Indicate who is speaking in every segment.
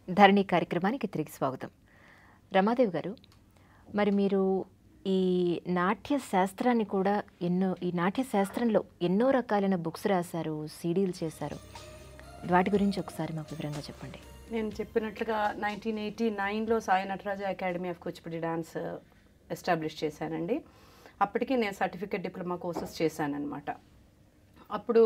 Speaker 1: ధరణి కార్యక్రమానికి తిరిగి స్వాగతం రమాదేవి గారు మరి మీరు ఈ నాట్య శాస్త్రాన్ని కూడా ఎన్నో ఈ నాట్య శాస్త్రంలో ఎన్నో రకాలైన బుక్స్ రాశారు సీడీలు చేశారు వాటి గురించి ఒకసారి మాకు వివరంగా చెప్పండి
Speaker 2: నేను చెప్పినట్లుగా నైన్టీన్ ఎయిటీ నైన్లో Sai Nataraja academy of Kuchipudi dance establish చేశానండి అప్పటికి నేను సర్టిఫికేట్ డిప్లొమా కోర్సెస్ చేశానన్నమాట అప్పుడు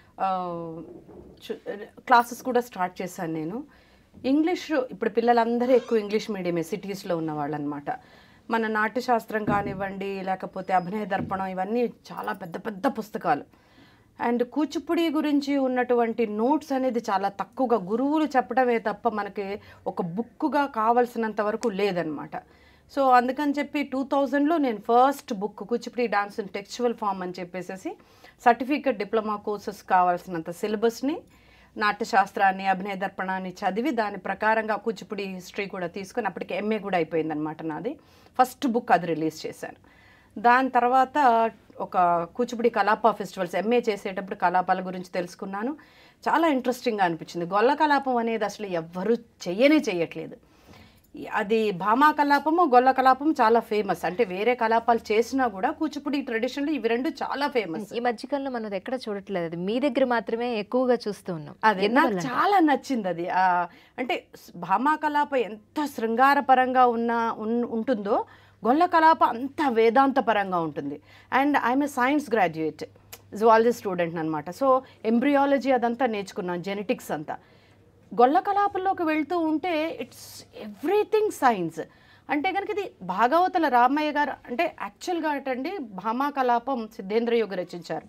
Speaker 2: క్లాసెస్ కూడా స్టార్ట్ చేశాను నేను ఇంగ్లీష్ ఇప్పుడు పిల్లలందరూ ఎక్కువ ఇంగ్లీష్ మీడియమే సిటీస్లో ఉన్నవాళ్ళు అనమాట మన నాట్యశాస్త్రం కానివ్వండి లేకపోతే అభినయ దర్పణం ఇవన్నీ చాలా పెద్ద పెద్ద పుస్తకాలు అండ్ కూచిపూడి గురించి ఉన్నటువంటి నోట్స్ అనేది చాలా తక్కువగా గురువులు చెప్పడమే తప్ప మనకి ఒక బుక్గా కావాల్సినంత వరకు లేదనమాట సో అందుకని చెప్పి టూ థౌజండ్లో నేను first book Kuchipudi dance in textual form అని చెప్పేసి సర్టిఫికెట్ డిప్లొమా కోర్సెస్ కావాల్సినంత సిలబస్ని నాట్యశాస్త్రాన్ని అభినయ దర్పణాన్ని చదివి దాని ప్రకారంగా కూచిపూడి హిస్టరీ కూడా తీసుకొని అప్పటికి ఎంఏ కూడా అయిపోయిందనమాట నాది ఫస్ట్ బుక్ అది రిలీజ్ చేశాను దాని తర్వాత ఒక కూచిపూడి కలాప ఫెస్టివల్స్ ఎంఏ చేసేటప్పుడు కలాపాల గురించి తెలుసుకున్నాను చాలా ఇంట్రెస్టింగ్గా అనిపించింది గొల్ల కలాపం అనేది అసలు ఎవ్వరూ చెయ్యనే చెయ్యట్లేదు అది భామా కలాపము గొల్ల కలాపం చాలా ఫేమస్ అంటే వేరే కలాపాలు చేసినా కూడా కూచిపూడి ట్రెడిషన్లో ఇవి రెండు చాలా ఫేమస్
Speaker 1: ఈ మధ్యకాలంలో మనం అది ఎక్కడ చూడట్లేదు అది మీ దగ్గర మాత్రమే ఎక్కువగా చూస్తూ ఉన్నాం
Speaker 2: అదే నాకు చాలా నచ్చింది అది ఆ, అంటే స్- భామా కలాప ఎంత శృంగారపరంగా ఉన్న ఉన్- ఉంటుందో గొల్ల కలాప అంత వేదాంతపరంగా ఉంటుంది and I'm a science graduate zoology student అనమాట సో ఎంబ్రియాలజీ అదంతా నేర్చుకున్నాను జెనెటిక్స్ అంతా గొల్ల కలాపంలోకి వెళ్తూ ఉంటే ఇట్స్ ఎవ్రీథింగ్ సైన్స్ అంటే కనుక ఇది భాగవతుల రామయ్య గారు అంటే యాక్చువల్గా అటండి భామా కలాపం సిద్ధేంద్ర యోగి రచించారు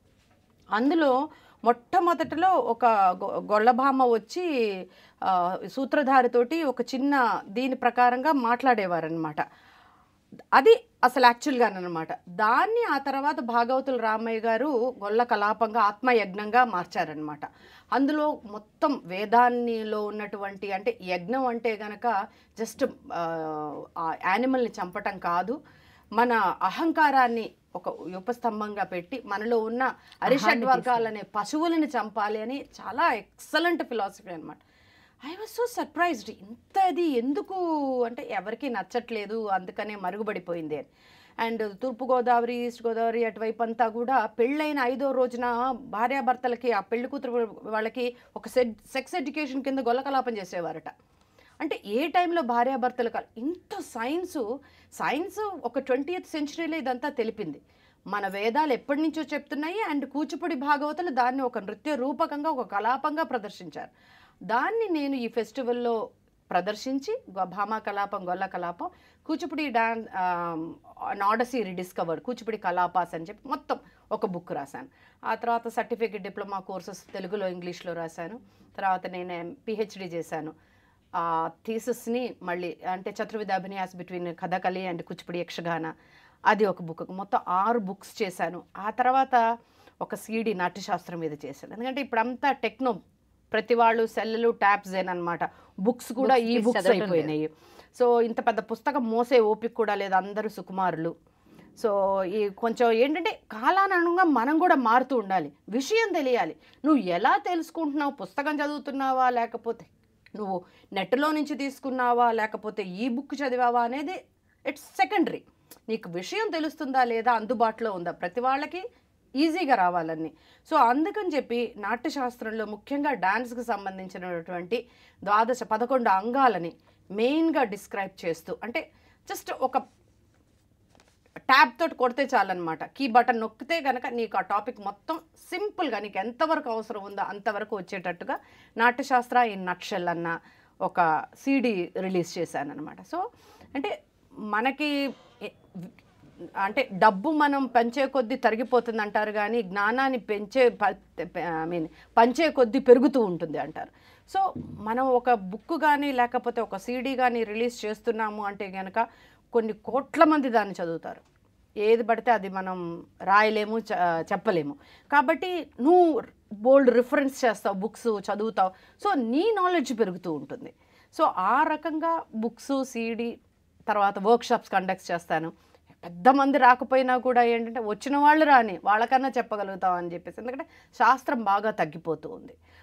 Speaker 2: అందులో మొట్టమొదటిలో ఒక గొ- గొల్లభామ వచ్చి ఆ, సూత్రధారితోటి ఒక చిన్న దీని ప్రకారంగా మాట్లాడేవారనమాట అది అసలు యాక్చువల్గానమాట దాన్ని ఆ తర్వాత భాగవతుల రామయ్య గారు గొల్ల కలాపంగా ఆత్మయజ్ఞంగా మార్చారనమాట అందులో మొత్తం వేదాన్నిలో ఉన్నటువంటి అంటే యజ్ఞం అంటే గనక జస్ట్ యానిమల్ని చంపటం కాదు మన అహంకారాన్ని ఒక ఉపస్తంభంగా పెట్టి మనలో ఉన్న అరిషడ్ వర్గాలనే పశువులని చంపాలి అని చాలా ఎక్సలెంట్ ఫిలాసఫీ అనమాట ఐ వాజ్ సో సర్ప్రైజ్డ్ ఇంత అది ఎందుకు అంటే ఎవరికి నచ్చట్లేదు అందుకనే మరుగుపడిపోయింది అని అండ్ తూర్పుగోదావరి ఈస్ట్ గోదావరి అటువైపు అంతా కూడా పెళ్ళైన ఐదో రోజున భార్యాభర్తలకి ఆ పెళ్లి కూతురు వాళ్ళకి ఒక సెడ్ సెక్స్ ఎడ్యుకేషన్ కింద గొల్లకలాపం చేసేవారట అంటే ఏ టైంలో భార్యాభర్తలు కాదు ఇంత సైన్సు సైన్స్ ఒక ట్వంటీయత్ సెంచరీలో ఇదంతా తెలిపింది మన వేదాలు ఎప్పటి నుంచో చెప్తున్నాయి అండ్ కూచిపూడి భాగవతులు దాన్ని ఒక నృత్య రూపకంగా ఒక కలాపంగా ప్రదర్శించారు దాన్ని నేను ఈ ఫెస్టివల్లో ప్రదర్శించి గొ- భామా కలాపం గొల్ల కలాపం కూచిపూడి డాన్ నాడసీ రిడిస్కవర్డ్ కూచిపూడి కలాపాస్ అని చెప్పి మొత్తం ఒక బుక్ రాశాను ఆ తర్వాత సర్టిఫికేట్ డిప్లొమా కోర్సెస్ తెలుగులో ఇంగ్లీష్లో రాశాను తర్వాత నేను పిహెచ్డి చేశాను ఆ థీసస్ని మళ్ళీ అంటే చతుర్విధ అభినయాస్ బిట్వీన్ కథకళి అండ్ కూచిపూడి యక్షగాన అది ఒక బుక్ మొత్తం ఆరు బుక్స్ చేశాను ఆ తర్వాత ఒక సీడీ నాట్యశాస్త్రం మీద చేశాను ఎందుకంటే ఇప్పుడంతా టెక్నో ప్రతి వాళ్ళు సెల్లులు ట్యాబ్స్ అనమాట బుక్స్ కూడా
Speaker 1: Books
Speaker 2: ఈ
Speaker 1: తీసి
Speaker 2: బుక్స్
Speaker 1: చదవటం లేదు.
Speaker 2: అయిపోయినాయి సో ఇంత పెద్ద పుస్తకం మోసే ఓపిక కూడా లేదు అందరూ సుకుమారులు సో ఈ కొంచెం ఏంటంటే కాలానుగుణంగా మనం కూడా మారుతూ ఉండాలి విషయం తెలియాలి నువ్వు ఎలా తెలుసుకుంటున్నావు పుస్తకం చదువుతున్నావా లేకపోతే నువ్వు నెట్లో నుంచి తీసుకున్నావా లేకపోతే ఈ బుక్ చదివావా అనేది ఇట్స్ సెకండరీ నీకు విషయం తెలుస్తుందా లేదా అందుబాటులో ఉందా ప్రతి వాళ్ళకి ఈజీగా రావాలని సో అందుకని చెప్పి నాట్యశాస్త్రంలో ముఖ్యంగా డాన్స్కి సంబంధించినటువంటి ద్వాదశ పదకొండు అంగాలని మెయిన్గా డిస్క్రైబ్ చేస్తూ అంటే జస్ట్ ఒక ట్యాబ్ తోటి కొడితే చాలన్నమాట కీ బటన్ నొక్కితే కనుక నీకు ఆ టాపిక్ మొత్తం సింపుల్గా నీకు ఎంతవరకు అవసరం ఉందో అంతవరకు వచ్చేటట్టుగా నాట్యశాస్త్ర ఇన్ నక్షల్ అన్న ఒక సీడీ రిలీజ్ చేశాను అనమాట సో అంటే మనకి ఎ- అంటే డబ్బు మనం పెంచే కొద్దీ తరిగిపోతుంది అంటారు కానీ జ్ఞానాన్ని పెంచే ఐ మీన్ పంచే కొద్దీ పెరుగుతూ ఉంటుంది అంటారు సో మనం ఒక బుక్ కానీ లేకపోతే ఒక సీడీ కానీ రిలీజ్ చేస్తున్నాము అంటే కనుక కొన్ని కోట్ల మంది దాన్ని చదువుతారు ఏది పడితే అది మనం రాయలేము చ- చెప్పలేము కాబట్టి నువ్వు బోల్డ్ రిఫరెన్స్ చేస్తావు బుక్స్ చదువుతావు సో నీ నాలెడ్జ్ పెరుగుతూ ఉంటుంది సో ఆ రకంగా బుక్స్ సీడీ తర్వాత వర్క్షాప్స్ కండక్ట్ చేస్తాను పెద్ద మంది రాకపోయినా కూడా ఏంటంటే వచ్చిన వాళ్ళు రాని వాళ్ళకన్నా చెప్పగలుగుతాం అని చెప్పేసి ఎందుకంటే శాస్త్రం బాగా తగ్గిపోతూ ఉంది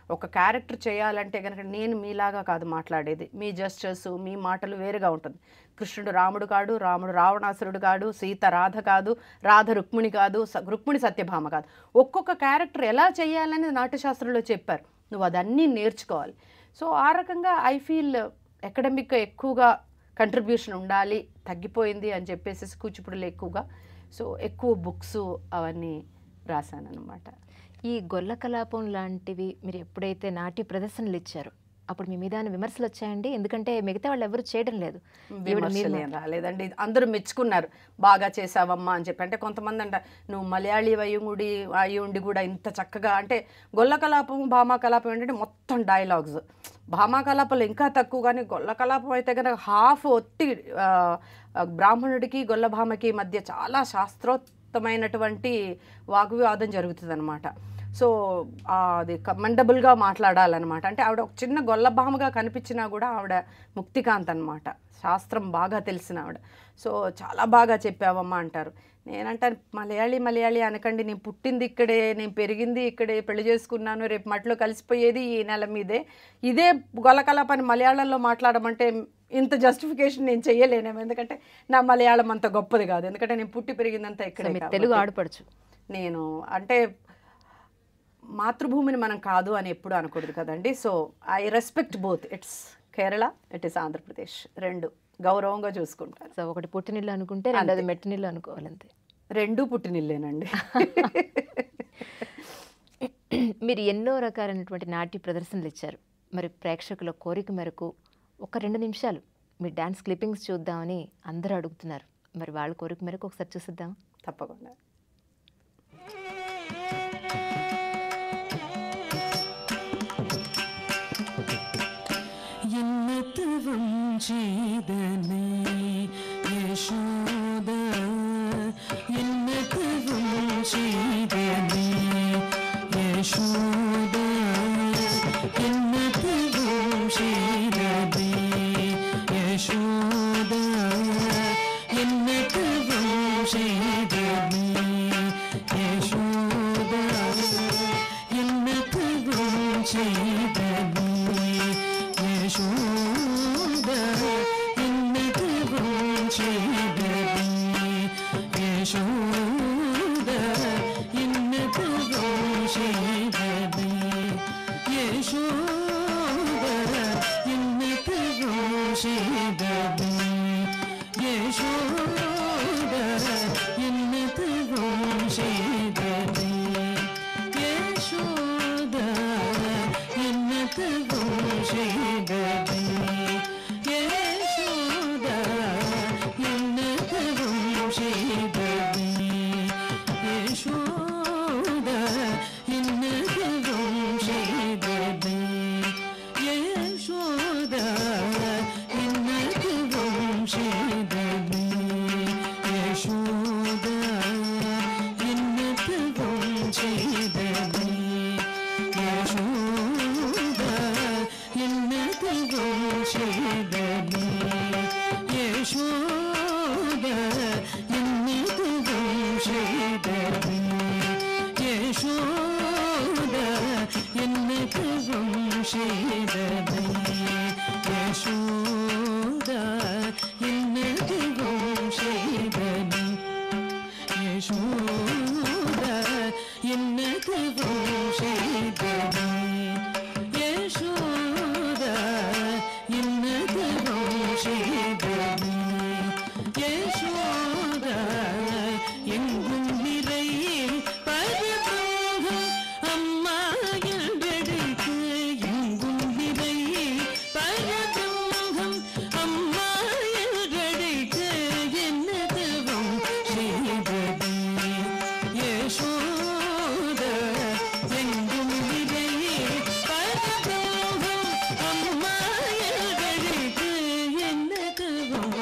Speaker 2: ఒక క్యారెక్టర్ చేయాలంటే కనుక నేను మీలాగా కాదు మాట్లాడేది మీ జస్టర్స్ మీ మాటలు వేరుగా ఉంటుంది కృష్ణుడు రాముడు కాడు రాముడు రావణాసురుడు కాడు సీత రాధ కాదు రాధ రుక్మిణి కాదు స- రుక్మిణి సత్యభామ కాదు ఒక్కొక్క క్యారెక్టర్ ఎలా చేయాలని నాట్యశాస్త్రంలో చెప్పారు నువ్వు అదన్నీ నేర్చుకోవాలి సో ఆ రకంగా ఐ ఫీల్ అకాడమిక్ ఎక్కువగా కంట్రిబ్యూషన్ ఉండాలి తగ్గిపోయింది అని చెప్పేసి కూచిపూడిలో ఎక్కువగా సో ఎక్కువ బుక్స్ అవన్నీ రాశాను అనమాట
Speaker 1: ఈ గొల్ల కలాపం లాంటివి మీరు ఎప్పుడైతే నాట్య ప్రదర్శనలు ఇచ్చారో అప్పుడు మీ మీద ఏమైనా విమర్శలు వచ్చాయండి ఎందుకంటే మిగతా వాళ్ళు ఎవరు చేయడం లేదు ఈవిడ మీరు
Speaker 2: విమర్శలు ఏం రాలేదండి అందరూ మెచ్చుకున్నారు బాగా చేసావమ్మా అని చెప్పి అంటే కొంతమంది అంట నువ్వు మలయాళీ అయ్యుండి అయ్యి ఉండి కూడా ఇంత చక్కగా అంటే గొల్ల కలాపం భామా కలాపం ఏంటంటే మొత్తం డైలాగ్స్ భామా కలాపాలు ఇంకా తక్కువ కానీ గొల్ల కలాపం అయితే కనుక హాఫ్ ఒత్తి ఆ, ఆ, బ్రాహ్మణుడికి గొల్ల భామకి మధ్య చాలా శాస్త్రోత్తమైనటువంటి వాగ్వివాదం జరుగుతుంది అనమాట సో ఆ, అది కమెండబుల్గా మాట్లాడాలన్నమాట అంటే ఆవిడ ఒక చిన్న గొల్లభామగా కనిపించినా కూడా ఆవిడ ముక్తికాంత్ అనమాట శాస్త్రం బాగా తెలిసిన ఆవిడ సో చాలా బాగా చెప్పావమ్మా అంటారు నేనంటాను మలయాళీ మలయాళీ అనకండి నేను పుట్టింది ఇక్కడే నేను పెరిగింది ఇక్కడే పెళ్లి చేసుకున్నాను రేపు మట్లో కలిసిపోయేది ఈ నెల మీదే ఇదే గొలకలాపని మలయాళంలో మాట్లాడమంటే ఇంత జస్టిఫికేషన్ నేను చెయ్యలేనేమో ఎందుకంటే నా మలయాళం అంత గొప్పది కాదు ఎందుకంటే నేను పుట్టి పెరిగిందంతా
Speaker 1: సో
Speaker 2: ఇక్కడే
Speaker 1: మీరు తెలుగు
Speaker 2: కాబట్టి.
Speaker 1: ఆడపడచ్చు
Speaker 2: నేను అంటే మాతృభూమిని మనం కాదు అని ఎప్పుడు అనకూడదు కదండి so I respect both it's Kerala it is Andhra Pradesh రెండు గౌరవంగా చూసుకుంటాను
Speaker 1: సో ఒకటి పుట్టినిల్లు అనుకుంటే రెండోది మెట్టినిల్లు అనుకోవాలంతే
Speaker 2: రెండు పుట్టినిల్లేనండి
Speaker 1: మీరు ఎన్నో రకాలైనటువంటి నాట్య ప్రదర్శనలు ఇచ్చారు మరి ప్రేక్షకుల కోరిక మేరకు ఒక రెండు నిమిషాలు మీ డాన్స్ క్లిప్పింగ్స్ చూద్దామని అందరూ అడుగుతున్నారు మరి వాళ్ళ కోరిక మేరకు ఒకసారి చూసిద్దాం
Speaker 2: తప్పకుండా
Speaker 3: എന്നത്തവം ചെയ്തനേ യശോദ എന്നത്തവം ചെയ്തനേ യശോദ എന്നത്തവം ചെയ്തനേ യശോദ എന്നത്തവം ചെയ്തനേ യശോദ എന്നത്തവം ചെയ്തനേ യശോദ എന്നതവം ചെയ്തനേ യശോദ എന്നതവം ചെയ്തനേ യശോദ എന്നതവം ചെയ്തനേ യശോദ എന്നതവം ചെയ്തനേ യശോദ എന്നതവം ചെയ്തനേ യശോദ എന്നതവം ചെയ്തനേ യശോദ എന്നതവം ചെയ്തനേ യശോദ എന്നതവം ചെയ്തനേ യശോദ എന്നതവം ചെയ്തനേ യശോദ എന്നതവം ചെയ്തനേ യശോദ എന്നതവം ചെയ്തനേ യശോദ എന്നതവം ചെയ്തനേ യശോദ എന്നതവം ചെയ്തനേ യശോദ എന്നതവം ചെയ്തനേ യശോദ എന്നതവം ചെയ്തനേ യശോദ എങ്കും നിറൈ പരബ്രഹ്മം അമ്മ എങ്കടുക്ക് എങ്കും നിറൈ പരബ്രഹ്മം അമ്മ എങ്കടുക്ക് എന്നതവം ചെയ്തനേ യശോദ എങ്കും നിറൈ പരബ്രഹ്മം അമ്മ എങ്കടുക്ക് എന്നതവം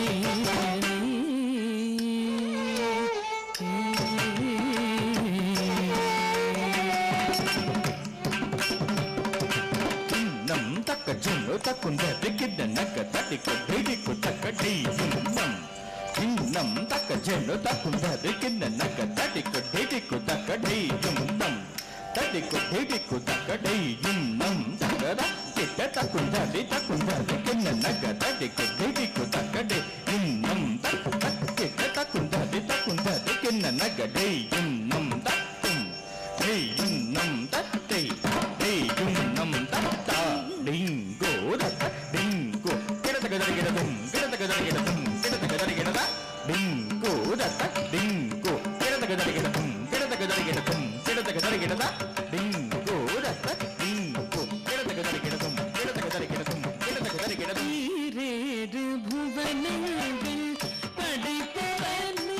Speaker 4: నం తక్క జున్ను తక్కుంద దిగ్గిద్ద నక్క తటికు భిడికు తక్క డీయున్నం ఇన్నం తక్క జున్ను తక్కుంద దిగ్గిద్ద నక్క తటికు భిడికు తక్క డీయున్నం తడికు దిడికు తక్కడై ఇన్నం తగర కిట్ట తక్కుందది తక్కుందది కిన్న నగ తడికు దిడికు తక్కడై ఇన్నం తక్కు తక్ కిట్ట తక్కుందది తక్కుందది కిన్న నగడై ఇన్నం తక్కుం డై ఇన్నం తట్టై డై ఇన్నం తట్ట డింగో దత్త డింగో కిడతగ జరిగిడదుం కిడతగ జరిగిడదుం కిడతగ జరిగిడదా డింగో దత్త డింగో కిడతగ జరిగిడదుం కిడతగ జరిగిడదుం కిడతగ జరిగిడదా డింగో దత్త డింగో కిడతగ జరిగిడదుం కిడతగ జరిగిడదుం కిడతగ జరిగిడదుం
Speaker 3: ஈரேழு புவனங்கள் படைத்தவனே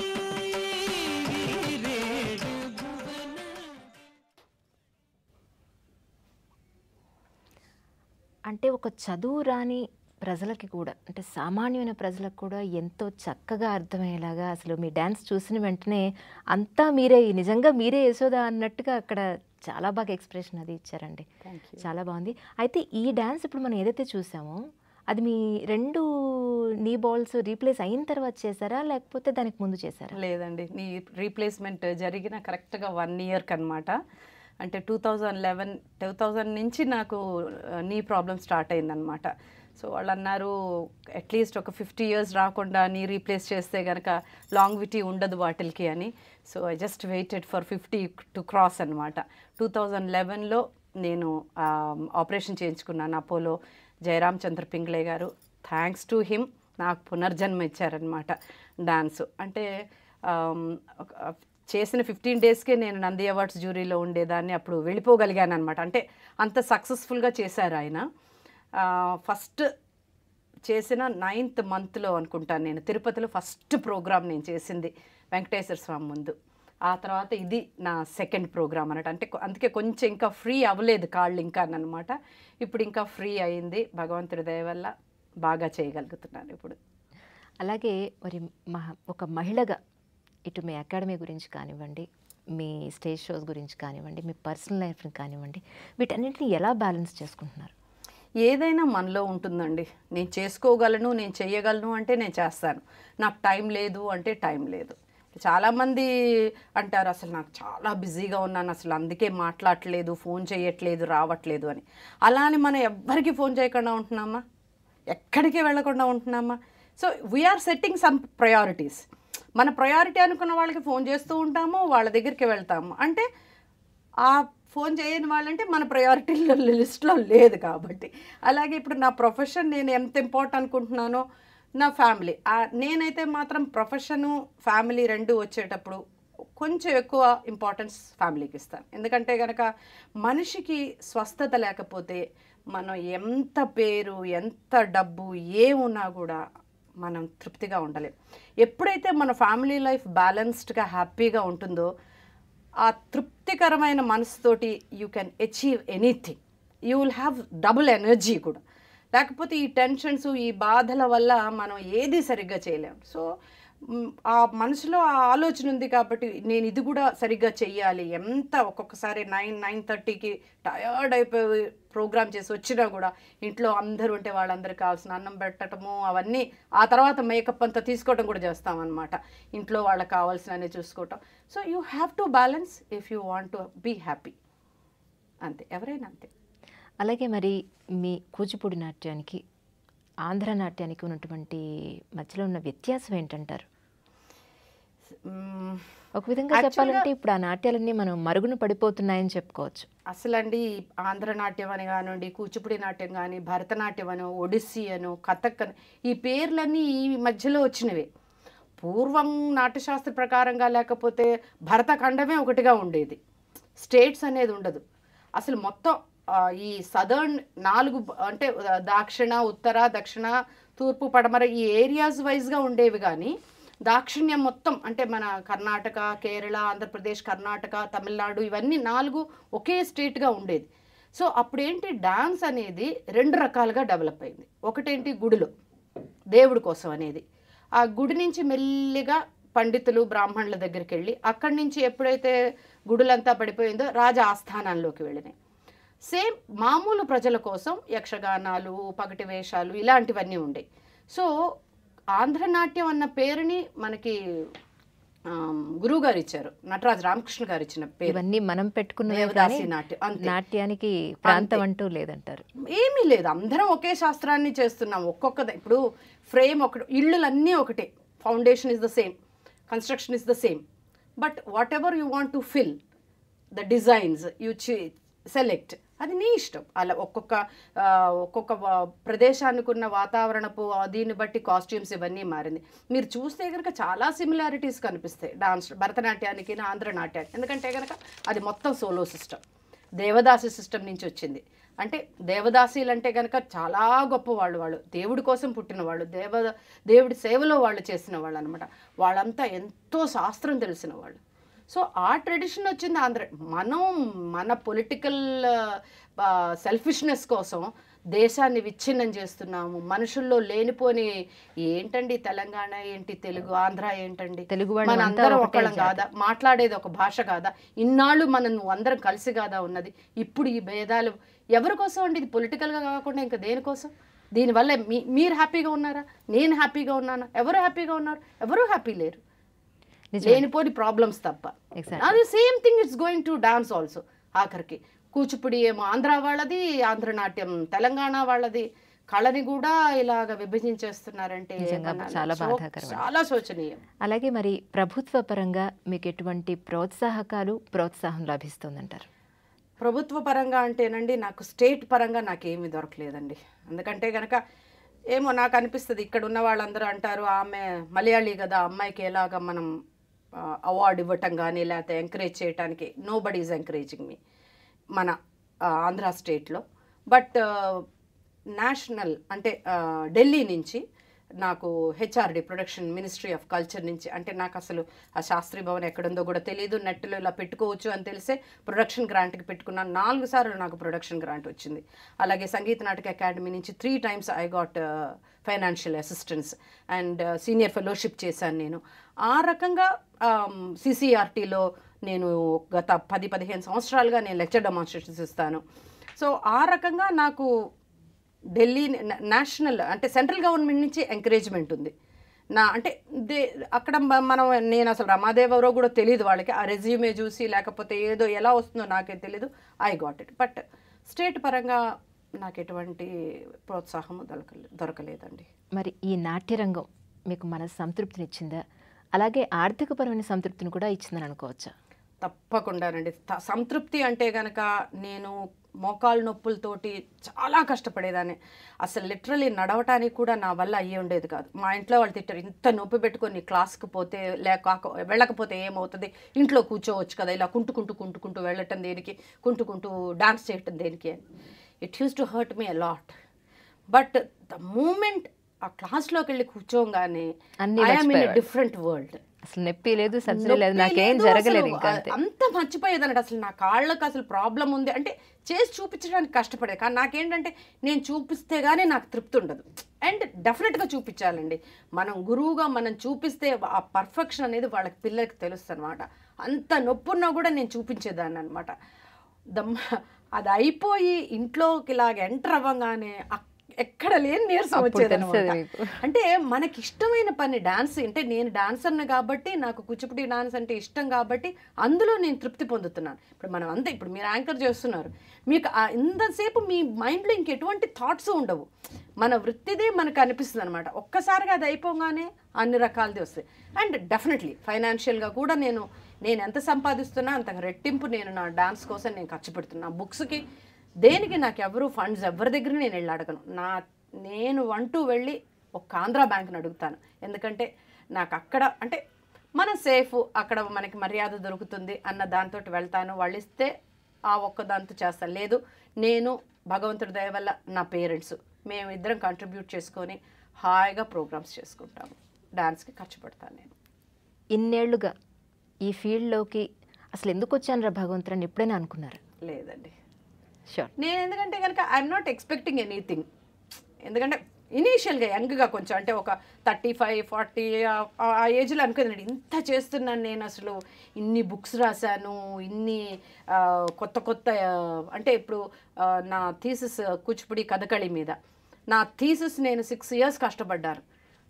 Speaker 3: ஈரேழு புவனங்கள்
Speaker 1: అంటే ఒక చదువు రాని ప్రజలకి కూడా అంటే సామాన్యమైన ప్రజలకు కూడా ఎంతో చక్కగా అర్థమయ్యేలాగా అసలు మీ డ్యాన్స్ చూసిన వెంటనే అంతా మీరే నిజంగా మీరే యశోద అన్నట్టుగా అక్కడ చాలా బాగా ఎక్స్ప్రెషన్ అది ఇచ్చారండి
Speaker 2: థ్యాంక్ యూ
Speaker 1: చాలా బాగుంది అయితే ఈ డ్యాన్స్ ఇప్పుడు మనం ఏదైతే చూసామో అది మీ రెండు నీ బాల్స్ రీప్లేస్ అయిన తర్వాత చేశారా లేకపోతే దానికి ముందు చేశారా
Speaker 2: లేదండి నీ రీప్లేస్మెంట్ జరిగిన కరెక్ట్గా వన్ ఇయర్కి అనమాట అంటే two thousand eleven two thousand నుంచి నాకు నీ ప్రాబ్లం స్టార్ట్ అయిందనమాట సో వాళ్ళు అన్నారు అట్లీస్ట్ ఒక ఫిఫ్టీ ఇయర్స్ రాకుండా నీ రీప్లేస్ చేస్తే కనుక లాంగ్విటీ ఉండదు వాటిల్కి అని so I just waited for fifty to cross అనమాట టూ థౌజండ్ లెవెన్లో నేను ఆపరేషన్ చేయించుకున్నాను అపోలో జయరామ్ చంద్ర పింగ్లే గారు థ్యాంక్స్ టు హిమ్ నాకు పునర్జన్మ ఇచ్చారనమాట డాన్స్ అంటే ఆమ్, ఒక- చేసిన ఫిఫ్టీన్ డేస్కే నేను నంది అవార్డ్స్ జ్యూరీలో ఉండేదాన్ని అప్పుడు వెళ్ళిపోగలిగాను అనమాట అంటే అంత సక్సెస్ఫుల్గా చేశారు ఆయన ఫస్ట్ చేసిన నైన్త్ మంత్లో అనుకుంటాను నేను తిరుపతిలో ఫస్ట్ ప్రోగ్రామ్ నేను చేసింది వెంకటేశ్వర స్వామి ముందు ఆ తర్వాత ఇది నా సెకండ్ ప్రోగ్రామ్ అన్నట్టు అంటే కొ- అందుకే కొంచెం ఇంకా ఫ్రీ అవ్వలేదు కాళ్ళు ఇంకా అనమాట ఇప్పుడు ఇంకా ఫ్రీ అయింది భగవంతుడి దయ వల్ల బాగా చేయగలుగుతున్నాను ఇప్పుడు
Speaker 1: అలాగే మరి మహ ఒక మహిళగా ఇటు మీ అకాడమీ గురించి కానివ్వండి మీ స్టేజ్ షోస్ గురించి కానివ్వండి మీ పర్సనల్ లైఫ్ని కానివ్వండి వీటన్నిటిని ఎలా బ్యాలెన్స్ చేసుకుంటున్నారు
Speaker 2: ఏదైనా మనలో ఉంటుందండి నేను చేసుకోగలను నేను చేయగలను అంటే నేను చేస్తాను నాకు టైం లేదు అంటే టైం లేదు చాలామంది అంటారు అసలు నాకు చాలా బిజీగా ఉన్నాను అసలు అందుకే మాట్లాడట్లేదు ఫోన్ చేయట్లేదు రావట్లేదు అని అలా అని మనం ఎవ్వరికి ఫోన్ చేయకుండా ఉంటున్నామా ఎక్కడికి వెళ్ళకుండా ఉంటున్నామా so we're setting some priorities మన ప్రయారిటీ అనుకున్న వాళ్ళకి ఫోన్ చేస్తూ ఉంటాము వాళ్ళ దగ్గరికి వెళ్తాము అంటే ఆ ఫోన్ చేయని వాళ్ళంటే మన ప్రయారిటీలో లిస్ట్లో లేదు కాబట్టి అలాగే ఇప్పుడు నా ప్రొఫెషన్ నేను ఎంత ఇంపార్టెంట్ అనుకుంటున్నానో నా ఫ్యామిలీ నేనైతే మాత్రం ప్రొఫెషను ఫ్యామిలీ రెండు వచ్చేటప్పుడు కొంచెం ఎక్కువ ఇంపార్టెన్స్ ఫ్యామిలీకి ఇస్తాను ఎందుకంటే కనుక మనిషికి స్వస్థత లేకపోతే మనం ఎంత పేరు ఎంత డబ్బు ఏమున్నా కూడా మనం తృప్తిగా ఉండలేం ఎప్పుడైతే మన ఫ్యామిలీ లైఫ్ బ్యాలెన్స్డ్గా హ్యాపీగా ఉంటుందో ఆ తృప్తికరమైన మనసుతోటి you can achieve anything you will have double energy కూడా లేకపోతే ఈ టెన్షన్స్ ఈ బాధల వల్ల మనం ఏది సరిగ్గా చేయలేం సో మ్, ఆ మనసులో ఆ ఆలోచన ఉంది కాబట్టి నేను ఇది కూడా సరిగ్గా చెయ్యాలి ఎంత ఒక్కొక్కసారి నైన్ నైన్ థర్టీకి టయర్డ్ అయిపోయి ప్రోగ్రామ్ చేసి వచ్చినా కూడా ఇంట్లో అందరూ ఉంటే వాళ్ళందరికీ కావాల్సిన అన్నం పెట్టడము అవన్నీ ఆ తర్వాత మేకప్ అంతా తీసుకోవడం కూడా చేస్తామన్నమాట ఇంట్లో వాళ్ళకి కావాల్సినవి చూసుకోవటం so you have to balance if you want to be happy అంతే ఎవరైనా అంతే
Speaker 1: అలాగే మరి మీ కూచిపూడి నాట్యానికి ఆంధ్ర నాట్యానికి ఉన్నటువంటి మధ్యలో ఉన్న వ్యత్యాసం ఏంటంటారు
Speaker 2: మ్మ్.
Speaker 1: ఒక విధంగా
Speaker 2: Actually
Speaker 1: చెప్పాలంటే ఇప్పుడు ఆ నాట్యాలన్నీ మనం మరుగున పడిపోతున్నాయని చెప్పుకోవచ్చు
Speaker 2: అసలండి ఆంధ్ర నాట్యం అని కానివ్వండి కూచిపూడి నాట్యం కానీ భరతనాట్యం అను ఒడిస్సీ అను కథక్ అని ఈ పేర్లన్నీ ఈ మధ్యలో వచ్చినవే పూర్వం నాట్యశాస్త్ర ప్రకారంగా లేకపోతే భరతఖండమే ఒకటిగా ఉండేది స్టేట్స్ అనేది ఉండదు అసలు మొత్తం ఆ, ఈ సదర్న్ నాలుగు బ- అంటే ఆ, దాక్షిణ ఉత్తర దక్షిణ తూర్పు పడమర ఈ ఏరియాస్ వైజ్గా ఉండేవి కానీ దాక్షిణ్యం మొత్తం అంటే మన కర్ణాటక కేరళ ఆంధ్రప్రదేశ్ కర్ణాటక తమిళనాడు ఇవన్నీ నాలుగు ఒకే స్టేట్గా ఉండేది సో అప్పుడేంటి డాన్స్ అనేది రెండు రకాలుగా డెవలప్ అయింది ఒకటేంటి గుడిలో దేవుడి కోసం అనేది ఆ గుడి నుంచి మెల్లిగా పండితులు బ్రాహ్మణుల దగ్గరికి వెళ్ళి అక్కడి నుంచి ఎప్పుడైతే గుడులంతా పడిపోయిందో రాజ ఆస్థానాల్లోకి వెళ్ళినాయి సేమ్ మామూలు ప్రజల కోసం యక్షగానాలు పగటి వేషాలు ఇలాంటివన్నీ ఉండేవి సో ఆంధ్రనాట్యం అన్న పేరుని మనకి గురువు గారు ఇచ్చారు నటరాజ్ రామకృష్ణ గారు ఇచ్చిన పేరు
Speaker 1: ఇవన్నీ మనం పెట్టుకున్నవే
Speaker 2: దేవదాసి
Speaker 1: కానీ
Speaker 2: నాట్యం అంతే
Speaker 1: నాట్యానికి ప్రాంతం అంటూ లేదంటారు
Speaker 2: ఏమీ లేదు అందరం ఒకే శాస్త్రాన్ని చేస్తున్నాం ఒక్కొక్క ఇప్పుడు ఫ్రేమ్ ఒకటి ఇళ్ళులన్నీ ఒకటే foundation is the same construction is the same but whatever you want to fill the designs you select అది నీ ఇష్టం అలా ఒక్కొక్క ఆ, ఒక్కొక్క వా- ప్రదేశానికి ఉన్న వాతావరణపు ఆ, దీన్ని బట్టి కాస్ట్యూమ్స్ ఇవన్నీ మారింది మీరు చూస్తే కనుక చాలా సిమిలారిటీస్ కనిపిస్తాయి డాన్స్ భరతనాట్యానికి ఆంధ్ర నాట్యానికి ఎందుకంటే కనుక అది మొత్తం సోలో సిస్టమ్ దేవదాసి సిస్టమ్ నుంచి వచ్చింది అంటే దేవదాసీలు అంటే కనుక చాలా గొప్ప వాళ్ళు వాళ్ళు దేవుడి కోసం పుట్టిన వాళ్ళు దేవ దేవుడి సేవలో వాళ్ళు చేసిన వాళ్ళు అనమాట వాళ్ళంతా ఎంతో శాస్త్రం తెలిసిన వాళ్ళు సో ఆ ట్రెడిషన్ వచ్చింది ఆంధ్ర మనం మన పొలిటికల్ సెల్ఫిష్నెస్ కోసం దేశాన్ని విచ్ఛిన్నం చేస్తున్నాము మనుషుల్లో లేనిపోని ఏంటండి తెలంగాణ ఏంటి తెలుగు ఆంధ్ర ఏంటండి
Speaker 1: తెలుగు వాళ్ళం
Speaker 2: మన
Speaker 1: అంతా
Speaker 2: అందరం
Speaker 1: ఒకటే
Speaker 2: ఒక్కళ్ళం
Speaker 1: జాతి.
Speaker 2: కాదా మాట్లాడేది ఒక భాష కాదా ఇన్నాళ్ళు మనం అందరం కలిసి కాదా ఉన్నది ఇప్పుడు ఈ భేదాలు ఎవరి కోసం అండి ఇది పొలిటికల్గా కాకుండా ఇంకా దేనికోసం దీనివల్ల మీ మీరు హ్యాపీగా ఉన్నారా నేను హ్యాపీగా ఉన్నానా ఎవరు హ్యాపీగా ఉన్నారు ఎవరు హ్యాపీ లేరు
Speaker 1: నిజమే.
Speaker 2: లేనిపోని ప్రాబ్లమ్స్ తప్ప
Speaker 1: Exactly.
Speaker 2: అది same thing it's going to dance also ఆఖరికి కూచిపూడి ఏమో ఆంధ్ర వాళ్ళది ఆంధ్ర నాట్యం తెలంగాణ వాళ్ళది కళని కూడా ఇలాగ విభజించేస్తున్నారంటే
Speaker 1: నిజంగా
Speaker 2: ఏమన్నా
Speaker 1: చాలా
Speaker 2: సో-
Speaker 1: బాధాకరం.
Speaker 2: చాలా శోచనీయం
Speaker 1: అలాగే మరి ప్రభుత్వ పరంగా మీకు ఎటువంటి ప్రోత్సాహకాలు ప్రోత్సాహం లభిస్తుందంటారు
Speaker 2: ప్రభుత్వ పరంగా అంటేనండి నాకు స్టేట్ పరంగా నాకేమీ దొరకలేదండి ఎందుకంటే కనుక ఏమో నాకు అనిపిస్తుంది ఇక్కడ ఉన్న వాళ్ళందరూ అంటారు ఆమె మలయాళీ కదా అమ్మాయికి ఎలాగ మనం అవార్డు ఇవ్వటం కానీ లేకపోతే ఎంకరేజ్ చేయడానికి nobody is encouraging me మన ఆ, ఆంధ్ర స్టేట్లో బట్ నేషనల్ అంటే ఆ, ఢిల్లీ నుంచి నాకు HRD production ministry of culture నుంచి అంటే నాకు అసలు ఆ శాస్త్రీ భవన్ ఎక్కడుందో కూడా తెలియదు నెట్లో ఇలా పెట్టుకోవచ్చు అని తెలిసే ప్రొడక్షన్ గ్రాంట్కి పెట్టుకున్నాను నాలుగు సార్లు నాకు ప్రొడక్షన్ గ్రాంట్ వచ్చింది అలాగే సంగీత నాటక అకాడమీ నుంచి three times I got financial assistance and senior fellowship చేశాను నేను ఆ రకంగా సిసిఆర్టీలో నేను గత పది పదిహేను సంవత్సరాలుగా నేను లెక్చర్ డెమాన్స్ట్రేషన్స్ ఇస్తాను సో ఆ రకంగా నాకు ఢిల్లీ న- నేషనల్ అంటే సెంట్రల్ గవర్నమెంట్ నుంచి ఎంకరేజ్మెంట్ ఉంది నా అంటే దే అక్కడ మ- మనం నేను అసలు రమాదేవ్ ఎవరో కూడా తెలియదు వాళ్ళకి ఆ రెజ్యూమే చూసి లేకపోతే ఏదో ఎలా వస్తుందో నాకే తెలీదు I got it but state పరంగా నాకు ఎటువంటి ప్రోత్సాహము దొరకలే దొరకలేదండి
Speaker 1: మరి ఈ నాట్యరంగం మీకు మన సంతృప్తినిచ్చిందా అలాగే ఆర్థికపరమైన సంతృప్తిని కూడా ఇచ్చిందని అనుకోవచ్చా
Speaker 2: తప్పకుండానండి త- సంతృప్తి అంటే గనక నేను మోకాలు నొప్పులతోటి చాలా కష్టపడేదాన్ని అసలు లిటరలీ నడవటానికి కూడా నా వల్ల అయ్యి ఉండేది కాదు మా ఇంట్లో వాళ్ళు తిట్టారు ఇంత నొప్పి పెట్టుకొని క్లాస్కి పోతే లేక వెళ్ళకపోతే ఏమవుతుంది ఇంట్లో కూర్చోవచ్చు కదా ఇలా కుంటుకుంటూ కుంటుకుంటూ వెళ్ళటం దేనికి కుంటుకుంటూ డాన్స్ చేయటం దేనికి అని it used to hurt me a lot but the moment ఆ క్లాస్లోకి వెళ్ళి కూర్చోగానే
Speaker 1: అన్నీ
Speaker 2: ఐఎమ్ ఇన్
Speaker 1: మర్చిపోయేవాడు.
Speaker 2: డిఫరెంట్ వరల్డ్
Speaker 1: అసలు నొప్పి లేదు సర్జరీ లేదు
Speaker 2: నొప్పి
Speaker 1: నాకేం
Speaker 2: లేదు
Speaker 1: జరగలేదు
Speaker 2: అసలు.
Speaker 1: ఇంకా అంతే
Speaker 2: అంత మర్చిపోయేది అన్నట్టు అసలు నా కాళ్ళకి అసలు ప్రాబ్లం ఉంది అంటే చేసి చూపించడానికి కష్టపడేది కానీ నాకేంటంటే నేను చూపిస్తే గానీ నాకు తృప్తి ఉండదు అండ్ డెఫినెట్గా చూపించాలండి మనం గురువుగా మనం చూపిస్తే ఆ పర్ఫెక్షన్ అనేది వాళ్ళకి పిల్లలకి తెలుస్తుంది అనమాట అంత నొప్పున్నా కూడా నేను చూపించేదాన్ని అనమాట దమ్ అది అయిపోయి ఇంట్లోకి ఇలాగ ఎంటర్ అవ్వగానే అక్- ఎక్కడ లేని నీరసం
Speaker 1: అప్పుడు
Speaker 2: వచ్చేది
Speaker 1: తెలుస్తది మీకు.
Speaker 2: అంటే మనకి ఇష్టమైన పని డాన్స్ అంటే నేను డాన్సర్ని కాబట్టి నాకు కూచిపూడి డాన్స్ అంటే ఇష్టం కాబట్టి అందులో నేను తృప్తి పొందుతున్నాను ఇప్పుడు మనం అంతే ఇప్పుడు మీరు యాంకర్ చేస్తున్నారు మీకు ఆ ఇంతసేపు మీ మైండ్లో ఇంకెటువంటి థాట్స్ ఉండవు మన వృత్తిదే మనకు అనిపిస్తుంది అనమాట ఒక్కసారిగా అది అయిపోగానే అన్ని రకాలది వస్తాయి అండ్ డెఫినెట్లీ ఫైనాన్షియల్గా కూడా నేను నేను ఎంత సంపాదిస్తున్నా అంత రెట్టింపు నేను నా డాన్స్ కోసం నేను ఖర్చు పెడుతున్నా బుక్స్కి దేనికి నాకు ఎవరు ఫండ్స్ ఎవరి దగ్గర నేను వెళ్ళి అడగను నా నేను అంటూ వెళ్ళి ఒక ఆంధ్రా బ్యాంక్ని అడుగుతాను ఎందుకంటే నాకు అక్కడ అంటే మన సేఫ్ అక్కడ మనకి మర్యాద దొరుకుతుంది అన్న దాంతో వెళ్తాను వాళ్ళు ఇస్తే ఆ ఒక్క దాంతో చేస్తాను లేదు నేను భగవంతుడి దయ వల్ల నా పేరెంట్స్ మేము ఇద్దరం కంట్రిబ్యూట్ చేసుకొని హాయిగా ప్రోగ్రామ్స్ చేసుకుంటాము డాన్స్కి ఖర్చు పెడతాను నేను
Speaker 1: ఇన్నేళ్లుగా ఈ ఫీల్డ్లోకి అసలు ఎందుకు వచ్చాను రా భగవంతుని ఎప్పుడైనా అనుకున్నారు
Speaker 2: లేదండి
Speaker 1: షూర్
Speaker 2: నేను ఎందుకంటే కనుక ఐఎమ్ నాట్ ఎక్స్పెక్టింగ్ ఎనీథింగ్ ఎందుకంటే ఇనీషియల్గా యంగ్గా కొంచెం అంటే ఒక థర్టీ ఫైవ్ ఫార్టీ ఆ ఏజ్లో అనుకున్నాను ఇంత చేస్తున్నాను నేను అసలు ఇన్ని బుక్స్ రాశాను ఇన్ని ఆ, కొత్త కొత్త ఆ, అంటే ఇప్పుడు ఆ, నా థీసిస్ కూచిపూడి కథకళి మీద నా థీసిస్ నేను సిక్స్ ఇయర్స్ కష్టపడ్డాను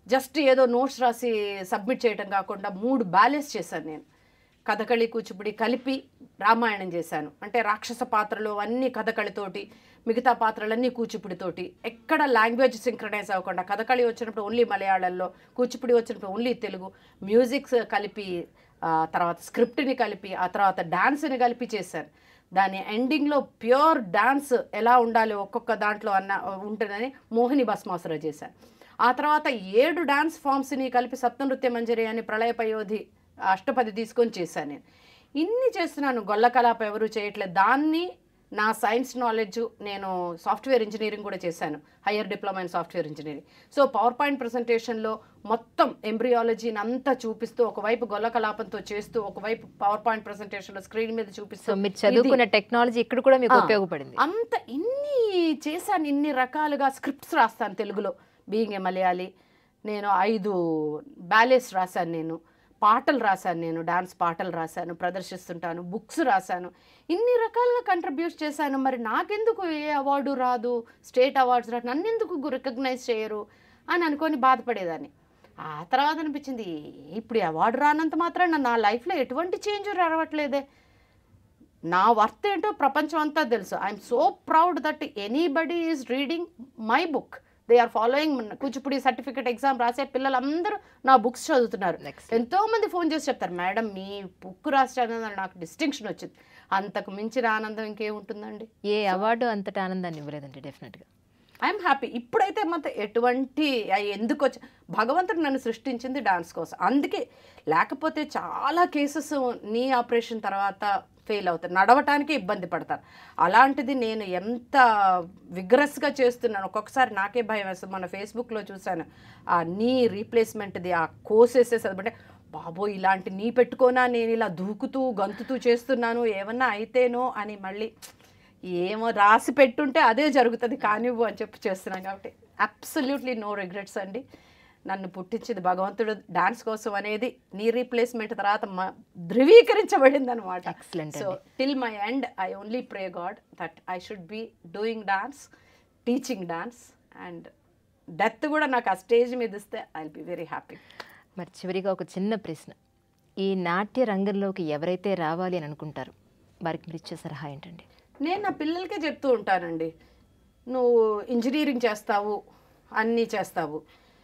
Speaker 2: జస్ట్ ఏదో నోట్స్ రాసి సబ్మిట్ చేయడం కాకుండా మూడు బ్యాలెన్స్ చేశాను నేను కథకళి కూచిపూడి కలిపి రామాయణం చేశాను అంటే రాక్షస పాత్రలు అన్ని కథకళితోటి మిగతా పాత్రలన్నీ కూచిపూడితోటి ఎక్కడ లాంగ్వేజ్ సింక్రనైజ్ అవ్వకుండా కథకళి వచ్చినప్పుడు ఓన్లీ మలయాళంలో కూచిపూడి వచ్చినప్పుడు ఓన్లీ తెలుగు మ్యూజిక్స్ కలిపి ఆ తర్వాత స్క్రిప్ట్ని కలిపి ఆ తర్వాత డాన్స్ని కలిపి చేశాను దాని ఎండింగ్లో ప్యూర్ డాన్స్ ఎలా ఉండాలి ఒక్కొక్క దాంట్లో అన్న ఉంటుందని మోహిని భస్మాసుర చేశాను ఆ తర్వాత ఏడు డాన్స్ ఫామ్స్ని కలిపి సప్తనృత్య మంజరి అని ప్రళయ పయోధి అష్టపది తీసుకొని చేశాను నేను ఇన్ని చేస్తున్నాను గొల్ల కలాప ఎవరు చేయట్లేదు దాన్ని నా సైన్స్ నాలెడ్జ్ నేను సాఫ్ట్వేర్ ఇంజనీరింగ్ కూడా చేశాను higher diploma in software engineering so power point ప్రజెంటేషన్లో మొత్తం ఎంబ్రియాలజీని అంతా చూపిస్తూ ఒకవైపు గొల్ల కలాపంతో చేస్తూ ఒకవైపు పవర్ పాయింట్ ప్రజెంటేషన్లో స్క్రీన్ మీద చూపిస్తూ
Speaker 1: సో మీరు
Speaker 2: ఇది-
Speaker 1: చదువుకున్న టెక్నాలజీ ఇక్కడ కూడా మీకు
Speaker 2: ఆ,
Speaker 1: ఉపయోగపడింది
Speaker 2: అంత ఇన్ని చేశాను ఇన్ని రకాలుగా స్క్రిప్ట్స్ రాస్తాను తెలుగులో బీయింగ్ ఏ మలయాళి నేను ఐదు బ్యాలెస్ రాశాను నేను పాటలు రాశాను నేను డాన్స్ పాటలు రాశాను ప్రదర్శిస్తుంటాను బుక్స్ రాశాను ఇన్ని రకాలుగా కంట్రిబ్యూట్ చేశాను మరి నాకెందుకు ఏ అవార్డు రాదు స్టేట్ అవార్డ్స్ రాదు నన్ను ఎందుకు రికగ్నైజ్ చేయరు అని అనుకొని బాధపడేదాన్ని ఆ తర్వాత అనిపించింది ఇప్పుడు ఈ అవార్డు రానంత మాత్రం నా లైఫ్లో ఎటువంటి చేంజ్ రావట్లేదే నా వర్త్ ఏంటో ప్రపంచం అంతా తెలుసు I'm so proud that anybody is reading my book they are following Kuchipudi certificate exam రాసే పిల్లలందరూ నా బుక్స్ చదువుతున్నారు
Speaker 1: Excellent.
Speaker 2: ఎంతో మంది ఫోన్ చేసి చెప్తారు మేడం మీ బుక్ రాసిన నాకు డిస్టింక్షన్ వచ్చింది అంతకు మించిన ఆనందం ఇంకేముంటుందండి
Speaker 1: ఏ అవార్డు అంతటి ఆనందాన్ని ఇవ్వలేదండి డెఫినెట్గా
Speaker 2: ఐఎమ్ హ్యాపీ ఇప్పుడైతే మాత్రం ఎటువంటి అయి ఎందుకు వచ్చి భగవంతుడు నన్ను సృష్టించింది డాన్స్ కోసం అందుకే లేకపోతే చాలా కేసెస్ నీ ఆపరేషన్ తర్వాత ఫెయిల్ అవుతారు నడవటానికి ఇబ్బంది పడతారు అలాంటిది నేను ఎంత విగ్రస్గా చేస్తున్నాను ఒక్కొక్కసారి నాకే భయం వేస్తుంది మన ఫేస్బుక్లో చూశాను ఆ నీ రీప్లేస్మెంట్ది ఆ కోర్సెసెస్ అంటే బాబో ఇలాంటి నీ పెట్టుకోనా నేను ఇలా దూకుతూ గంతుతూ చేస్తున్నాను ఏమన్నా అయితేనో అని మళ్ళీ ఏమో రాసి పెట్టుంటే అదే జరుగుతుంది కానివ్వు అని చెప్పి చేస్తున్నాం కాబట్టి అబ్సల్యూట్లీ నో రిగ్రెట్స్ అండి నన్ను పుట్టించింది భగవంతుడు డాన్స్ కోసం అనేది నీ రీప్లేస్మెంట్ తర్వాత మ- ధృవీకరించబడింది అనమాట
Speaker 1: Excellent
Speaker 2: so till my end I only pray God that I should be doing dance teaching dance and death కూడా నాకు ఆ స్టేజ్ మీద ఇస్తే I will be very happy
Speaker 1: మరి చివరిగా ఒక చిన్న ప్రశ్న ఈ నాట్య రంగంలోకి ఎవరైతే రావాలి అని అనుకుంటారు వారికి మీరు ఇచ్చే సలహా ఏంటండి
Speaker 2: నేను నా పిల్లలకే చెప్తూ ఉంటానండి నువ్వు ఇంజనీరింగ్ చేస్తావు అన్నీ చేస్తావు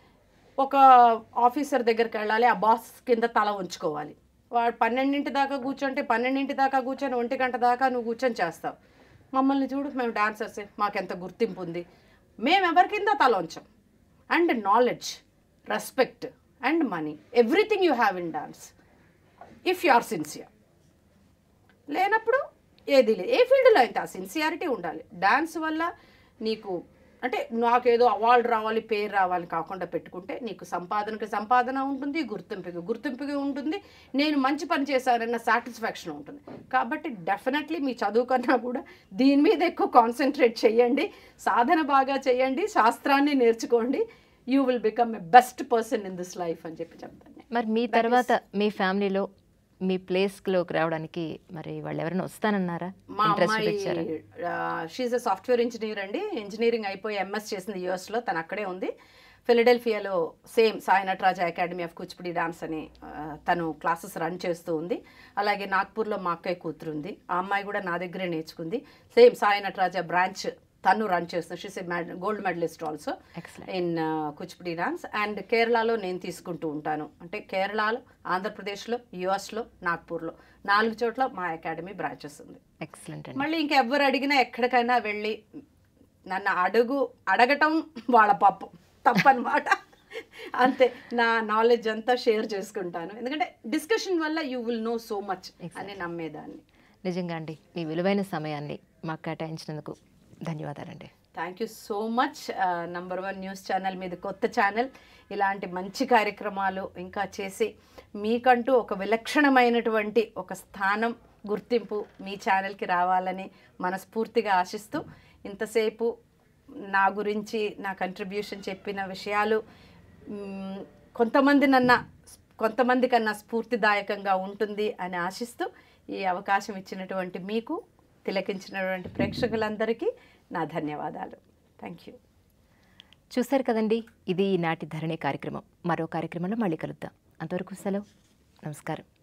Speaker 2: ఒక ఆఫీసర్ దగ్గరికి వెళ్ళాలి ఆ బాస్ కింద తల ఉంచుకోవాలి వాడు పన్నెండింటి దాకా కూర్చుంటే పన్నెండింటి దాకా కూర్చొని ఒంటి గంట దాకా నువ్వు కూర్చొని చేస్తావు మమ్మల్ని చూడు మేము డాన్సర్సే మాకెంత గుర్తింపు ఉంది మేము ఎవరి కింద తల ఉంచాం and knowledge respect and money everything you have in dance if you are sincere లేనప్పుడు ఏది లేదు ఏ ఫీల్డ్లో అయితే ఆ సిన్సియారిటీ ఉండాలి డాన్స్ వల్ల నీకు అంటే నాకేదో అవార్డు రావాలి పేరు రావాలి కాకుండా పెట్టుకుంటే నీకు సంపాదనకి సంపాదన ఉంటుంది గుర్తింపుకి గుర్తింపుకి ఉంటుంది నేను మంచి పని చేశానన్న సాటిస్ఫాక్షన్ ఉంటుంది కాబట్టి డెఫినెట్లీ మీ చదువు కన్నా కూడా దీని మీద ఎక్కువ కాన్సన్ట్రేట్ చేయండి సాధన బాగా చేయండి శాస్త్రాన్ని నేర్చుకోండి you will become a best person in this life అని చెప్పి చెప్తాను నేను.
Speaker 1: మరి మీ తర్వాత మీ ఫ్యామిలీలో మీ ప్లేస్లోకి రావడానికి మరి వాళ్ళు ఎవరైనా వస్తానన్నారా
Speaker 2: మా
Speaker 1: ఇంట్రెస్ట్
Speaker 2: అమ్మాయి
Speaker 1: ఇచ్చారా
Speaker 2: షీఈ్ ఎ సాఫ్ట్వేర్ ఇంజనీర్ అండి ఇంజనీరింగ్ అయిపోయి ఎంఎస్ చేసింది యూఎస్లో తను అక్కడే ఉంది ఫిలడెల్ఫియాలో same Sai Nataraja academy of Kuchipudi dance అని ఆ, తను క్లాసెస్ రన్ చేస్తూ ఉంది అలాగే నాగ్పూర్లో మా అక్కయ్య కూతురు ఉంది ఆ అమ్మాయి కూడా నా దగ్గరే నేర్చుకుంది సేమ్ సాయి నటరాజ బ్రాంచ్ తను రన్ చేస్తుంది she's gold medallist also
Speaker 1: Excellent.
Speaker 2: In Kuchipudi dance and కేరళలో నేను తీసుకుంటూ ఉంటాను అంటే కేరళలో ఆంధ్రప్రదేశ్లో యుఎస్లో నాగ్పూర్లో నాలుగు చోట్ల మా అకాడమీ బ్రాంచెస్ ఉంది
Speaker 1: ఎక్సలెంట్ అండి
Speaker 2: మళ్ళీ ఇంకెవ్వరు అడిగినా ఎక్కడికైనా వెళ్ళి నన్ను అడుగు అడగటం వాళ్ళ పాపం తప్పనమాట అంతే నా నాలెడ్జ్ అంతా షేర్ చేసుకుంటాను ఎందుకంటే డిస్కషన్ వల్ల you will know so much అని నమ్మేదాన్ని
Speaker 1: నిజంగా అండి మీ విలువైన సమయాన్ని మాకు కేటాయించినందుకు ధన్యవాదాలండి
Speaker 2: thank you so much number one news channel మీద కొత్త ఛానల్ ఇలాంటి మంచి కార్యక్రమాలు ఇంకా చేసి మీకంటూ ఒక విలక్షణమైనటువంటి ఒక స్థానం గుర్తింపు మీ ఛానల్కి రావాలని మనస్ఫూర్తిగా ఆశిస్తూ ఇంతసేపు నా గురించి నా కంట్రిబ్యూషన్ చెప్పిన విషయాలు మ్, కొంతమంది నన్న కొంతమంది కన్నా స్ఫూర్తిదాయకంగా ఉంటుంది అని ఆశిస్తూ ఈ అవకాశం ఇచ్చినటువంటి మీకు తిలకించినటువంటి ప్రేక్షకులందరికీ నా ధన్యవాదాలు థ్యాంక్ యూ
Speaker 1: చూశారు కదండి ఇది ఈనాటి ధరణి కార్యక్రమం మరో కార్యక్రమంలో మళ్ళీ కలుద్దాం అంతవరకు సెలవు నమస్కారం